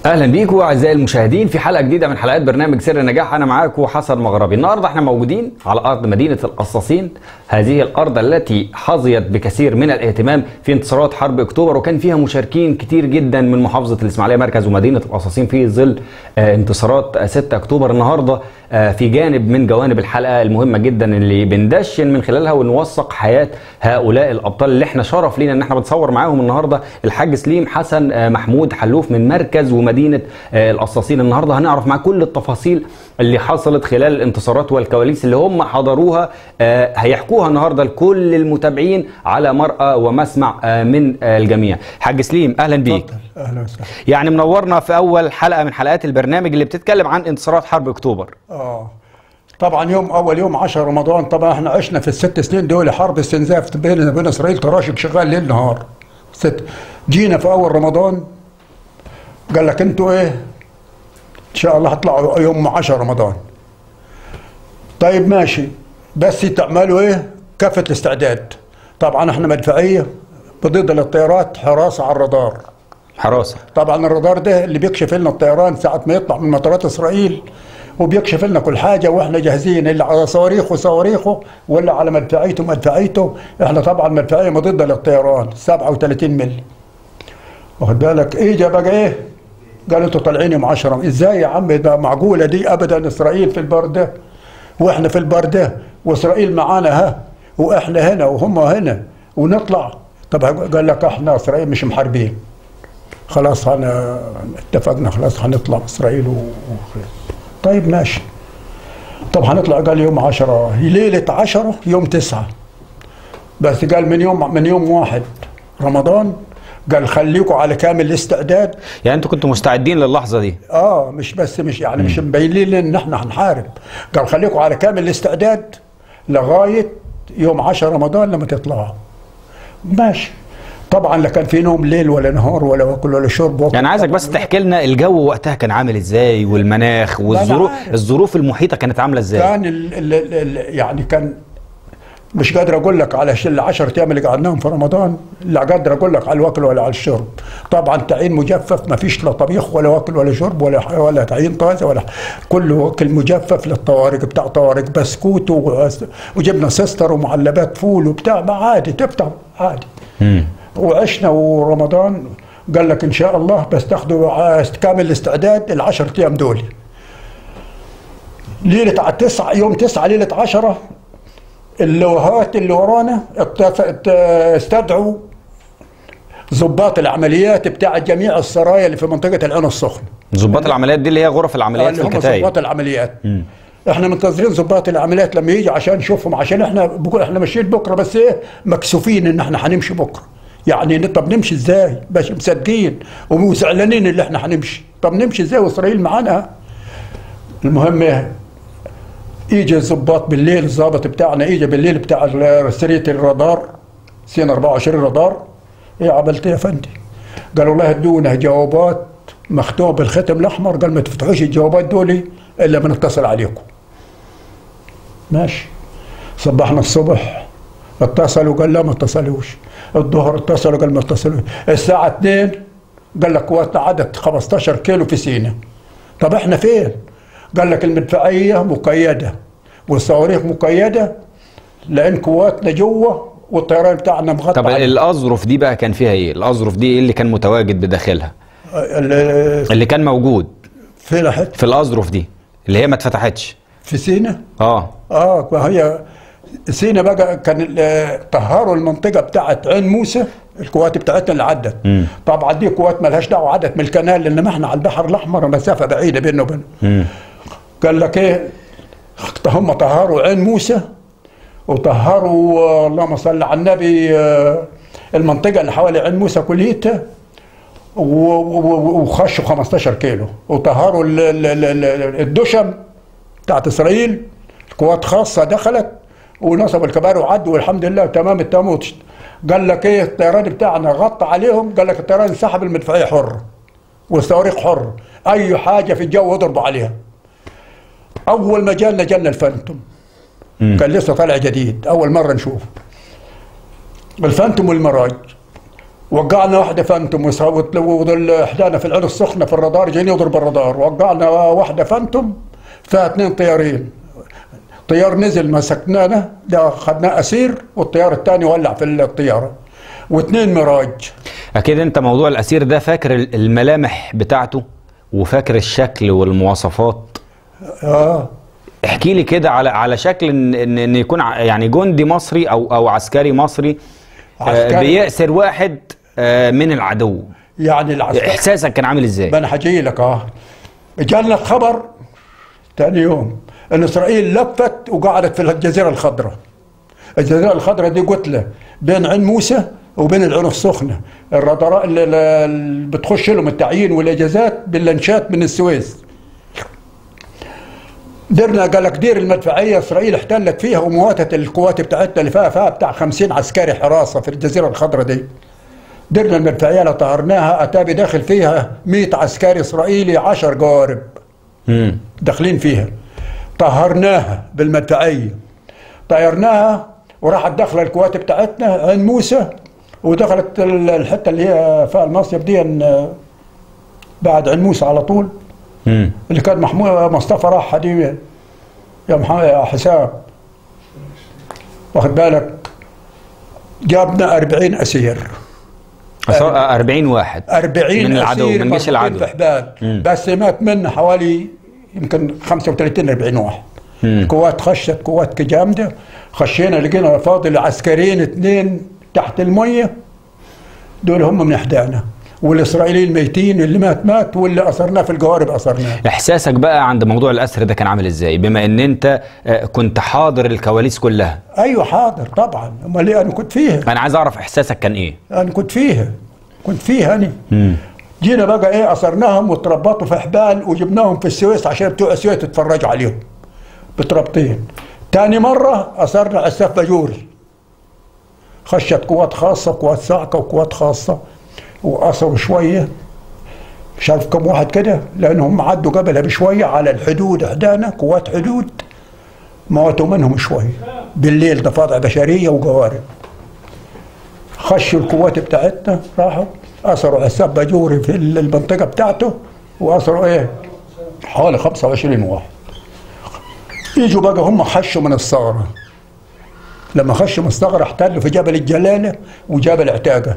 اهلا بيكم اعزائي المشاهدين في حلقه جديده من حلقات برنامج سر النجاح انا معاكم حسن مغربي النهارده احنا موجودين على ارض مدينه القصاصين هذه الارض التي حظيت بكثير من الاهتمام في انتصارات حرب اكتوبر وكان فيها مشاركين كتير جدا من محافظه الاسماعيليه مركز ومدينه القصاصين في ظل آه، انتصارات آه، 6 اكتوبر النهارده آه، في جانب من جوانب الحلقه المهمه جدا اللي بندشن من خلالها ونوثق حياه هؤلاء الابطال اللي احنا شرف لينا ان احنا بنصور معاهم النهارده الحاج سليم حسن آه، محمود حلوف من مركز ومدينه آه، القصاصين النهارده هنعرف معاه كل التفاصيل اللي حصلت خلال الانتصارات والكواليس اللي هم حضروها آه، هيحكوها النهارده لكل المتابعين على مرأى ومسمع آه، من آه، الجميع حاج سليم اهلا بيك اتفضل. اهلا وسهلا يعني منورنا في اول حلقه من حلقات البرنامج اللي بتتكلم عن انتصارات حرب اكتوبر اه طبعا يوم اول يوم 10 رمضان طبعا احنا عشنا في الست سنين دول حرب استنزاف بين بين اسرائيل تراشق شغال ليل نهار ست جينا في اول رمضان قال لك انتوا ايه ان شاء الله هتطلعوا يوم 10 رمضان طيب ماشي بس تعملوا ايه كافه الاستعداد طبعا احنا مدفعيه ضد للطيارات حراسه على الرادار حراسه طبعا الرادار ده اللي بيكشف لنا الطيران ساعة ما يطلع من مطارات إسرائيل وبيكشف لنا كل حاجة وإحنا جاهزين اللي على صواريخه صواريخه ولا على مدفعيته مدفعيته إحنا طبعا مدفعية مضدة للطيران 37 ملي واخد بالك إيه بقى إيه قالوا انتوا طالعين يوم 10 ازاي يا عم ده معقوله دي ابدا اسرائيل في البر ده واحنا في البر ده واسرائيل معانا ها واحنا هنا وهم هنا ونطلع طب قال لك احنا اسرائيل مش محاربين خلاص انا اتفقنا خلاص هنطلع اسرائيل و... و- طيب ماشي طب هنطلع قال يوم 10 ليله 10 يوم 9 بس قال من يوم من يوم واحد رمضان قال خليكم على كامل الاستعداد يعني انتوا كنتوا مستعدين للحظه دي اه مش بس مش يعني مش مبينين لنا ان احنا هنحارب قال خليكم على كامل الاستعداد لغايه يوم 10 رمضان لما تطلعوا ماشي طبعا لا كان في نوم ليل ولا نهار ولا واكل ولا شرب يعني عايزك بس تحكي لنا الجو وقتها كان عامل ازاي والمناخ والظروف عارف. الظروف المحيطه كانت عامله ازاي كان ال ال ال ال يعني كان مش قادر اقول لك على ال 10 ايام اللي قعدناهم في رمضان لا قادر اقول لك على الوكل ولا على الشرب طبعا تعيين مجفف ما فيش لا طبيخ ولا واكل ولا شرب ولا ولا تعيين طازه ولا كله وكل مجفف للطوارئ بتاع طوارئ بسكوت و- وجبنا سستر ومعلبات فول وبتاع ما عادي تفتح عادي مم. وعشنا ورمضان قال لك ان شاء الله بس تاخذوا ع- كامل الاستعداد العشر ايام دول ليلة ع- تسعة يوم تسعة ليلة عشرة اللوهات اللي ورانا ات- ات- استدعوا ضباط العمليات بتاع جميع السرايا اللي في منطقة العين السخنة ضباط العمليات دي اللي هي غرف العمليات اللي في هم الكتايب ضباط العمليات احنا منتظرين ضباط العمليات لما يجي عشان نشوفهم عشان احنا بقول احنا ماشيين بكره بس ايه مكسوفين ان احنا هنمشي بكره يعني ن- طب نمشي ازاي باش مصدقين وزعلانين اللي احنا هنمشي طب نمشي ازاي واسرائيل معانا المهم ايه يجي الضباط بالليل الضابط بتاعنا يجي بالليل بتاع ال- سريه الرادار سين 24 رادار ايه عملت إيه يا فندم قالوا والله ادونا جوابات مختومه بالختم الاحمر قال ما تفتحوش الجوابات دول الا ما نتصل عليكم ماشي صبحنا الصبح اتصلوا قال لا ما اتصلوش الظهر اتصلوا قال ما اتصلوش الساعة 2 قال لك قواتنا عدد 15 كيلو في سينا طب احنا فين قال لك المدفعية مقيدة والصواريخ مقيدة لأن قواتنا جوه والطيران بتاعنا مغطى طب عليه. الاظرف دي بقى كان فيها ايه الاظرف دي ايه اللي كان متواجد بداخلها ال- اللي كان موجود في لحد في الاظرف دي اللي هي ما اتفتحتش في سينا اه اه وهي سينا بقى كان ال- طهروا المنطقه بتاعت عين موسى القوات بتاعتنا اللي عدت مم. طبعا دي قوات مالهاش دعوه عدت من الكنال لان ما احنا على البحر الاحمر مسافه بعيده بيننا وبينه مم. قال لك ايه هم طهروا عين موسى وطهروا آه، اللهم صل على النبي آه، المنطقه اللي حوالي عين موسى كليتها و- و- و- وخشوا 15 كيلو وطهروا ال- ال- ال- ال- الدشم بتاعت اسرائيل قوات خاصه دخلت ونصبوا الكبار وعدوا والحمد لله تمام التمام وتش- قال لك ايه الطيران بتاعنا غطى عليهم قال لك الطيران انسحب المدفعيه حر والصواريخ حر اي حاجه في الجو اضربوا عليها اول ما جالنا جالنا الفانتوم مم. كان لسه طالع جديد اول مره نشوفه الفانتوم والمراج وقعنا واحدة فانتوم وصوت وظل احدانا في العين السخنة في الرادار جايين يضرب الرادار وقعنا واحدة فانتوم فيها اثنين طيارين طيار نزل مسكناه ده خدناه اسير والطيار الثاني ولع في الطيارة واثنين ميراج اكيد انت موضوع الاسير ده فاكر ال- الملامح بتاعته وفاكر الشكل والمواصفات اه احكي لي كده على على شكل ان ان إن يكون ع- يعني جندي مصري او او عسكري مصري آه، عسكري. بيأسر واحد آه، من العدو يعني العسكري احساسك كان عامل ازاي ما انا حجي لك اه جالنا الخبر ثاني يوم ان اسرائيل لفت وقعدت في الجزيره الخضراء الجزيره الخضراء دي كتله بين عين موسى وبين العين السخنه الرادارات اللي اللي بتخش لهم التعيين والاجازات باللانشات من السويس درنا قال لك دير المدفعيه اسرائيل احتلت فيها ومواتت القوات بتاعتنا اللي فيها فيها بتاع 50 عسكري حراسه في الجزيره الخضراء دي درنا المدفعيه اللي طهرناها اتى داخل فيها 100 عسكري اسرائيلي 10 قوارب مم. داخلين فيها طهرناها بالمدفعيه طيرناها وراحت داخله القوات بتاعتنا عين موسى ودخلت ال- الحته اللي هي فيها المصيف دي إن بعد عين موسى على طول مم. اللي كان محمود مصطفى راح دي يا محمد يا حسام واخد بالك جابنا 40 اسير أص- 40 واحد 40 من العدو أسير من جيش مربوطين العدو في حبال مم. بس مات منه حوالي يمكن 35 40 واحد مم. قوات خشت قوات جامده خشينا لقينا فاضل عسكريين اثنين تحت الميه دول هم من احدانا والاسرائيليين ميتين اللي مات مات واللي اسرناه في القوارب اسرناه احساسك بقى عند موضوع الاسر ده كان عامل ازاي بما ان انت آه، كنت حاضر الكواليس كلها ايوه حاضر طبعا امال ليه انا كنت فيها انا عايز اعرف احساسك كان ايه انا كنت فيها كنت فيها انا مم. جينا بقى ايه اثرناهم وتربطوا في حبال وجبناهم في السويس عشان بتوع السويس يتفرجوا عليهم بتربطين تاني مرة أثرنا عساف بجوري خشت قوات خاصة قوات صاعقة وقوات خاصة وأثروا شوية مش عارف كم واحد كده لأنهم عدوا قبلها بشوية على الحدود إحدانا قوات حدود موتوا منهم شوية بالليل ضفادع بشرية وقوارب خشوا القوات بتاعتنا راحوا أسروا عساب بجوري في المنطقة بتاعته وأسروا إيه حوالي 25 واحد يجوا بقى هم خشوا من الثغرة لما خشوا من الثغرة احتلوا في جبل الجلالة وجبل عتاقة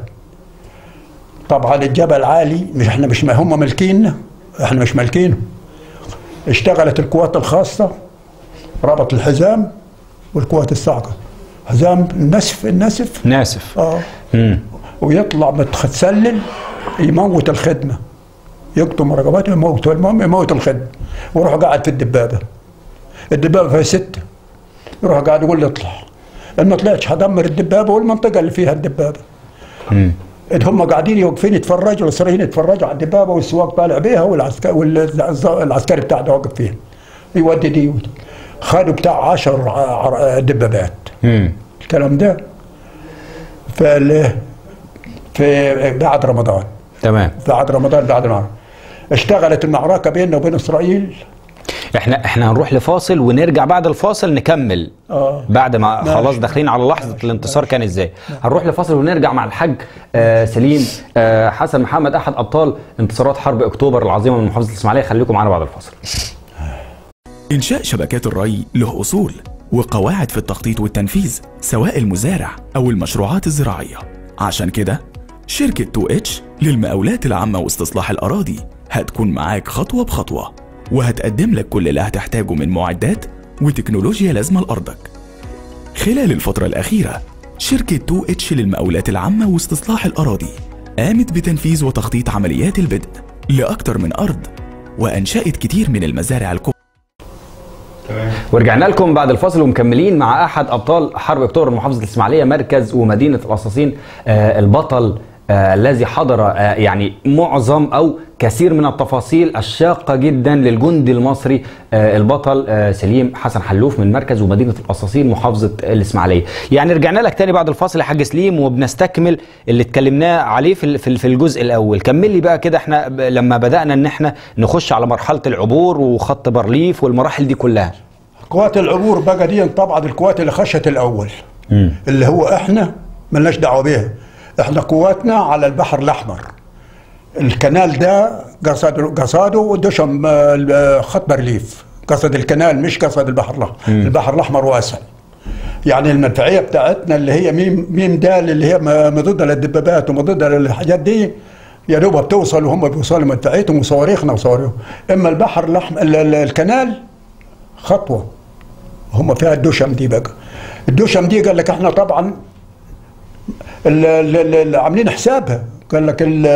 طبعا الجبل عالي مش احنا مش هم مالكيننا احنا مش مالكينه اشتغلت القوات الخاصة ربط الحزام والقوات الصاعقة حزام النسف النسف ناسف اه مم. ويطلع متسلل يموت الخدمه يقطم رقبته يموت المهم يموت الخدمه ويروح قاعد في الدبابه الدبابه فيها سته يروح قاعد يقول لي اطلع ان ما طلعتش هدمر الدبابه والمنطقه اللي فيها الدبابه مم. إن هم قاعدين يوقفين يتفرجوا الاسرائيليين يتفرجوا على الدبابه والسواق طالع بيها والعسكري والعسكري بتاعنا واقف فيها يودي دي ودي. خدوا بتاع 10 دبابات مم. الكلام ده في في بعد رمضان تمام بعد رمضان بعد المعركة اشتغلت المعركة بيننا وبين إسرائيل احنا احنا هنروح لفاصل ونرجع بعد الفاصل نكمل آه. بعد ما ماشي. خلاص داخلين على لحظه الانتصار كان ازاي هنروح لفاصل ونرجع مع الحاج آه سليم آه حسن محمد احد ابطال انتصارات حرب اكتوبر العظيمه من محافظه الاسماعيليه خليكم معانا بعد الفاصل إنشاء شبكات الري له أصول وقواعد في التخطيط والتنفيذ سواء المزارع أو المشروعات الزراعية عشان كده شركة 2H للمقاولات العامة واستصلاح الأراضي هتكون معاك خطوة بخطوة وهتقدم لك كل اللي هتحتاجه من معدات وتكنولوجيا لازمة لأرضك خلال الفترة الأخيرة شركة 2H للمقاولات العامة واستصلاح الأراضي قامت بتنفيذ وتخطيط عمليات البدء لأكثر من أرض وأنشأت كتير من المزارع الكبرى ورجعنا لكم بعد الفاصل ومكملين مع احد ابطال حرب اكتوبر محافظه الاسماعيليه مركز ومدينه القصاصين آه البطل آه الذي حضر آه يعني معظم او كثير من التفاصيل الشاقه جدا للجندي المصري آه البطل آه سليم حسن حلوف من مركز ومدينه القصاصين محافظه الاسماعيليه. يعني رجعنا لك تاني بعد الفاصل يا حاج سليم وبنستكمل اللي اتكلمناه عليه في في في الجزء الاول، كمل لي بقى كده احنا ب- لما بدانا ان احنا نخش على مرحله العبور وخط بارليف والمراحل دي كلها. قوات العبور بقى دي طبعا القوات اللي خشت الأول اللي هو إحنا ملناش دعوة بيها احنا قواتنا على البحر الاحمر الكنال ده قصد قصاده ودشم آه، خط بارليف قصد الكنال مش قصد البحر الاحمر البحر الاحمر واسع يعني المدفعيه بتاعتنا اللي هي ميم ميم دال اللي هي م- مضاده للدبابات ومضاده للحاجات دي يا دوب بتوصل وهم بيوصلوا مدفعيتهم وصواريخنا وصواريخهم اما البحر الاحمر ال- ال- الكنال خطوه هم فيها الدشم دي بقى الدشم دي قال لك احنا طبعا ال- ال- ال- عاملين حسابها قال لك ال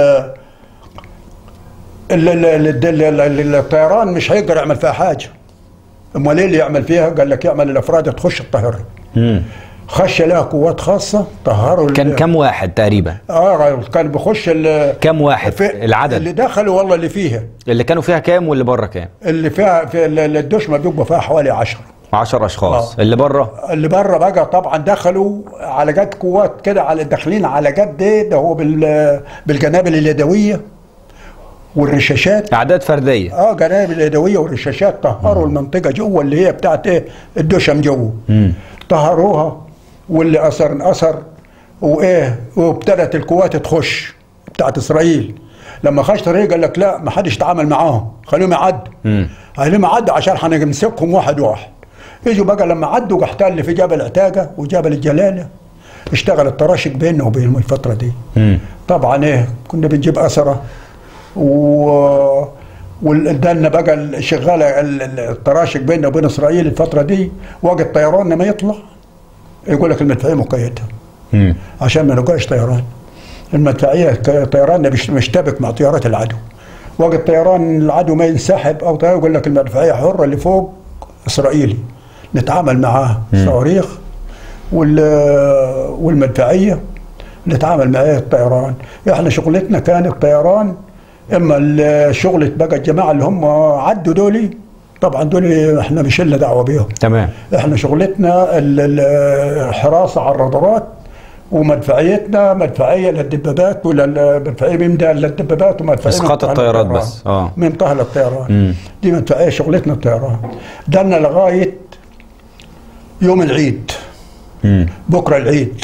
ال- ال- ال- ال- ال- الطيران مش هيقدر يعمل فيها حاجه امال ايه اللي يعمل فيها؟ قال لك يعمل الافراد تخش الطهر مم. خش لها قوات خاصه طهروا ال- كان كم واحد تقريبا اه كان بيخش ال- كم واحد في العدد اللي دخلوا والله اللي فيها اللي كانوا فيها كام واللي بره كام اللي فيها في ال- ال- الدشمه بيبقى فيها حوالي 10 10 اشخاص آه. اللي بره اللي بره بقى طبعا دخلوا على قد قوات كده على داخلين على قد ايه ده هو بال بالجنابل اليدويه والرشاشات اعداد فرديه اه جنابل اليدويه والرشاشات طهروا المنطقه جوه اللي هي بتاعت ايه الدشم جوه مم. طهروها واللي اثر اثر وايه وابتدت القوات تخش بتاعت اسرائيل لما خش طريق قال لك لا ما حدش يتعامل معاهم خليهم يعدوا مم. خليهم يعدوا عشان هنمسكهم واحد واحد اجوا بقى لما عدوا احتل في جبل عتاقه وجبل الجلاله اشتغل التراشق بيننا وبينهم الفتره دي مم. طبعا ايه كنا بنجيب اسره و والدنا بقى شغاله ال- ال- التراشق بيننا وبين اسرائيل الفتره دي وقت طيراننا ما يطلع يقول لك المدفعيه مقيده مم. عشان ما نلقاش طيران المدفعيه ك- طيراننا مش- مشتبك مع طيارات العدو وقت طيران العدو ما ينسحب او طيران يقول لك المدفعيه حره اللي فوق اسرائيلي نتعامل معاه صواريخ وال والمدفعيه نتعامل معاه الطيران احنا شغلتنا كانت طيران اما ال- شغلة بقى الجماعه اللي هم عدوا دولي طبعا دول احنا مش لنا دعوه بيهم تمام احنا شغلتنا ال- ال- الحراسه على الرادارات ومدفعيتنا مدفعيه للدبابات ولا مدفعيه ممدى للدبابات ومدفعيه إسقاط ممتهنة الطيارات للطيران. بس، آه. ممتهنة للطيران مم. دي مدفعيه شغلتنا الطيران دلنا لغايه يوم العيد مم. بكره العيد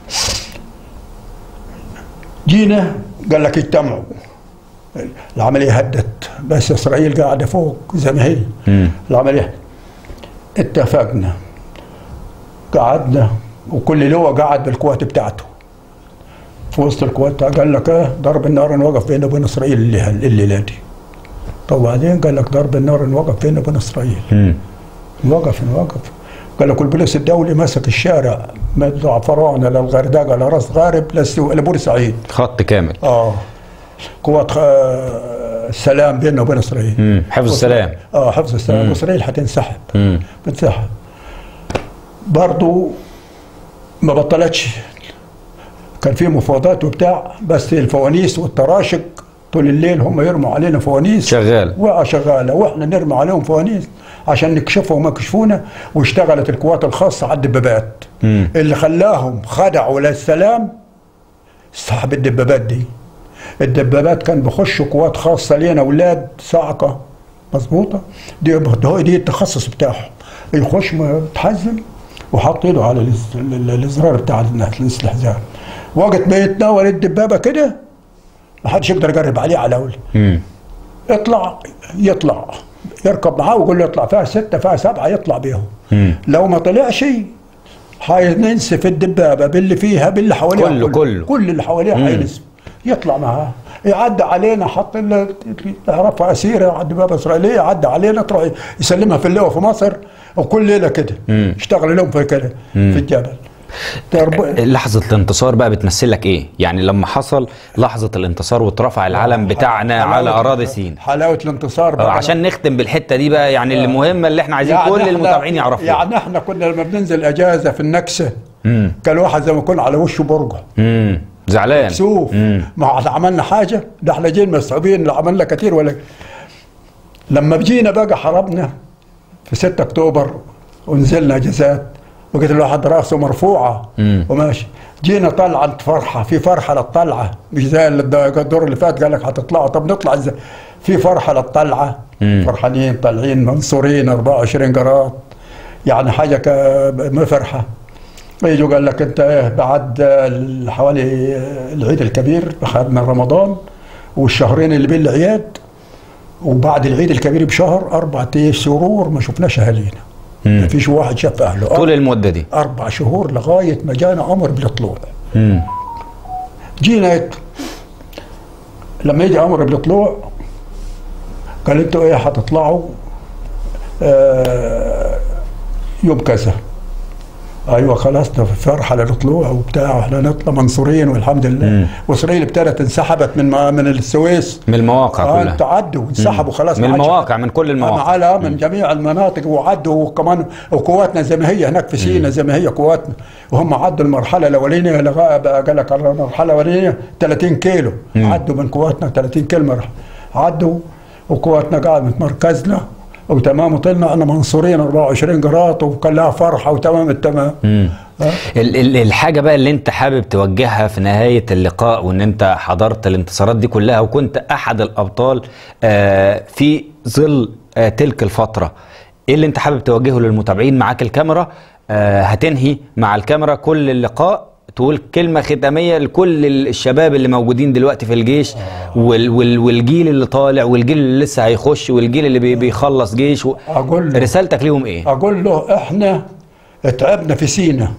جينا قال لك اجتمعوا العمليه هدت بس اسرائيل قاعده فوق زي ما هي مم. العمليه اتفقنا قعدنا وكل لواء قعد بالقوات بتاعته في وسط القوات قال لك اه ضرب النار نوقف بيننا وبين اسرائيل اللي الليله دي طب وبعدين قال لك ضرب النار نوقف بيننا وبين اسرائيل مم. نوقف نوقف قال لك البوليس الدولي مسك الشارع من زعفران للغردقه لراس غارب لس- لبورسعيد خط كامل اه قوات آه، السلام بيننا وبين اسرائيل مم. حفظ السلام اه حفظ السلام واسرائيل هتنسحب مم. بتنسحب برضو ما بطلتش كان في مفاوضات وبتاع بس الفوانيس والتراشق طول الليل هم يرموا علينا فوانيس شغال وشغاله واحنا نرمي عليهم فوانيس عشان نكشفهم ويكشفونا واشتغلت القوات الخاصه على الدبابات مم. اللي خلاهم خدعوا للسلام سحب الدبابات دي الدبابات كان بيخشوا قوات خاصه لينا اولاد صاعقه مظبوطه دي هو دي التخصص بتاعهم يخش متحزم وحط ايده على الاز- ال- ال- الازرار بتاع الاستحزام وقت ما يتناول الدبابه كده ما حدش يقدر يقرب عليه على اول مم. اطلع يطلع يركب معاه ويقول له اطلع فيها ستة فيها سبعة يطلع بيهم مم. لو ما طلعش هينسف الدبابة باللي فيها باللي حواليها كله- كله. كل اللي حواليها مم. هينسف يطلع معاه يعدي علينا حط ال- يعرفها اسيره على دبابه اسرائيليه يعدي علينا تروح يسلمها في اللواء في مصر وكل ليله كده مم. يشتغل لهم في كده مم. في الجبل ترب- لحظة الانتصار بقى بتمثل لك ايه؟ يعني لما حصل لحظة الانتصار واترفع العلم بتاعنا على حلاوة- اراضي سين حلاوه الانتصار آه، بقى. عشان نختم بالحتة دي بقى يعني اللي مهمة اللي احنا عايزين كل إحنا- المتابعين يعرفوها يعني احنا كنا لما بننزل اجازه في النكسه مم. كان واحد زي ما يكون على وشه برجه مم. زعلان سوف مم. ما احنا عملنا حاجه ده احنا جينا مسعوبين لا عملنا كتير ولا لما بجينا بقى حربنا في 6 اكتوبر ونزلنا اجازات وقت الواحد راسه مرفوعه مم. وماشي جينا طلعة فرحه في فرحه للطلعه مش زي الد- الدور اللي فات قال لك هتطلعوا طب نطلع ازاي في فرحه للطلعه مم. فرحانين طالعين منصورين 24 قراط يعني حاجه ك- ما فرحه يجوا قال لك انت ايه بعد ال- حوالي العيد الكبير اخذنا رمضان والشهرين اللي بين العياد وبعد العيد الكبير بشهر اربع شهور ما شفناش اهالينا ما فيش واحد شاف اهله طول المده دي اربع شهور لغايه ما جانا امر بالطلوع مم. جينا لما يجي امر بالطلوع قال انتوا ايه هتطلعوا آه يوم كذا ايوه خلاص ده فرحه للطلوع وبتاع احنا نطلع منصورين والحمد لله واسرائيل ابتدت انسحبت من من السويس من المواقع اه كلها تعدوا انسحبوا خلاص من ما عادش- المواقع من كل المواقع على من جميع المناطق وعدوا وكمان وقواتنا زي ما هي هناك في سينا زي ما هي قواتنا وهم عدوا المرحله الاولانيه لغايه بقى قال لك على المرحله الاولانيه 30 كيلو عدوا من قواتنا 30 كيلو مرحله عدوا وقواتنا قاعده مركزنا وتمام وطلنا انا منصورين 24 قراط وكان لها فرحه وتمام التمام آه. ال- ال- الحاجة بقى اللي انت حابب توجهها في نهاية اللقاء وان انت حضرت الانتصارات دي كلها وكنت احد الابطال آه، في ظل آه، تلك الفترة ايه اللي انت حابب توجهه للمتابعين معاك الكاميرا آه، هتنهي مع الكاميرا كل اللقاء تقول كلمة ختامية لكل ال- الشباب اللي موجودين دلوقتي في الجيش وال وال والجيل اللي طالع والجيل اللي لسه هيخش والجيل اللي بي- بيخلص جيش و... أقول له. رسالتك ليهم ايه؟ اقول له احنا تعبنا في سينا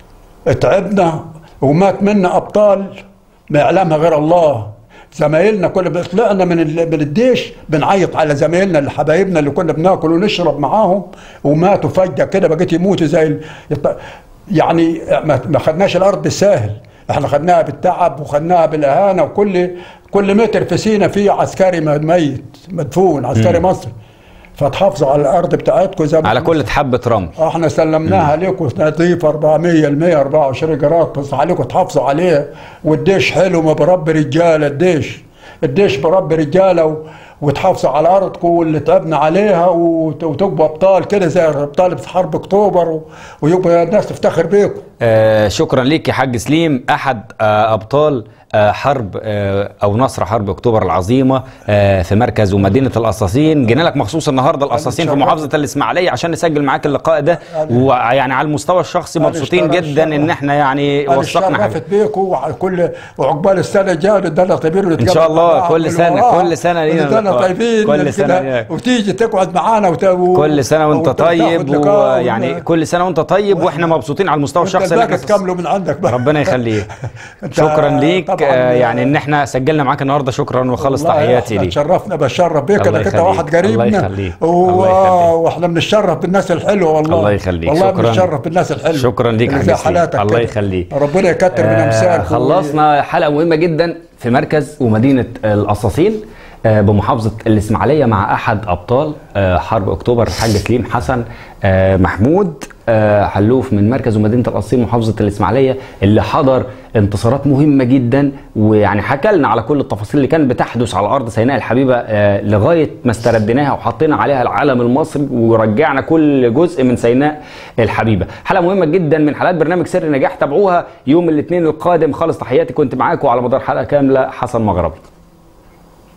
تعبنا ومات منا ابطال ما يعلمها غير الله زمايلنا كنا طلعنا من ال- من الديش بنعيط على زمايلنا اللي حبايبنا اللي كنا بناكل ونشرب معاهم وماتوا فجاه كده بقيت يموتوا زي ال- يط- يعني ما ما خدناش الارض بالساهل احنا خدناها بالتعب وخدناها بالاهانه وكل كل متر في سينا فيه عسكري ميت مدفون عسكري مصري فتحافظوا على الارض بتاعتكم زي ما على كل حبة رمل احنا سلمناها لكم نظيف 400 ال 124 جرات بس عليكم تحافظوا عليه والديش حلو ما بربي رجاله الديش الديش بربي رجاله و... وتحافظوا على ارضكم واللي تعبنا عليها وت- وتبقوا ابطال كده زي ابطال في حرب اكتوبر و... ويبقى الناس تفتخر بيكم آه شكرا ليك يا حاج سليم احد آه ابطال آه حرب آه او نصر حرب اكتوبر العظيمه آه في مركز ومدينه القصاصين جينا لك مخصوص النهارده القصاصين في شرفت. محافظه الاسماعيليه عشان نسجل معاك اللقاء ده ويعني على المستوى الشخصي أنا مبسوطين اشترفت. جدا ان احنا يعني انا وثقنا حاجه اتشرفت بيكم وكل وعقبال السنه الجايه ندنا طيبين ونتقابل شاء الله، مع بعض كل سنة- والوراء. كل سنة لينا ندنا لقاء. طيبين كل كده سنة لينا. وتيجي تقعد معانا وت... و... كل سنه وانت وتاخد طيب لقاء ويعني ون- كل سنه وانت طيب واحنا مبسوطين على المستوى وانت الشخصي اللي الباقي احنا تكملوا من عندك بقى ربنا يخليك انت شكرا ليك طبعاً آه يعني ان احنا سجلنا معاك النهارده شكرا وخلص والله تحياتي احنا ليك تشرفنا بشرف بيك الله انك انت يخليك. واحد قريبنا الله يخليك. و... الله يخليك. واحنا بنتشرف بالناس الحلوه والله الله يخليك. والله شكراً. بنتشرف بالناس الحلوه شكراً ليك اللي يا زي حاج سليم. حالاتك الله كده. يخليك. ربنا يكتر من آه، امثالك خلصنا حلقه مهمه جدا في مركز ومدينه القصاصين آه، بمحافظه الاسماعيليه مع احد ابطال آه، حرب اكتوبر الحاج سليم حسن آه، محمود آه، حلوف من مركز ومدينه القصيم محافظه الاسماعيليه اللي حضر انتصارات مهمه جدا ويعني حكى لنا على كل التفاصيل اللي كانت بتحدث على ارض سيناء الحبيبه آه، لغايه ما استرديناها وحطينا عليها العلم المصري ورجعنا كل جزء من سيناء الحبيبه حلقه مهمه جدا من حلقات برنامج سر النجاح تابعوها يوم الاثنين القادم خالص تحياتي كنت معاكم على مدار حلقه كامله حسن مغربي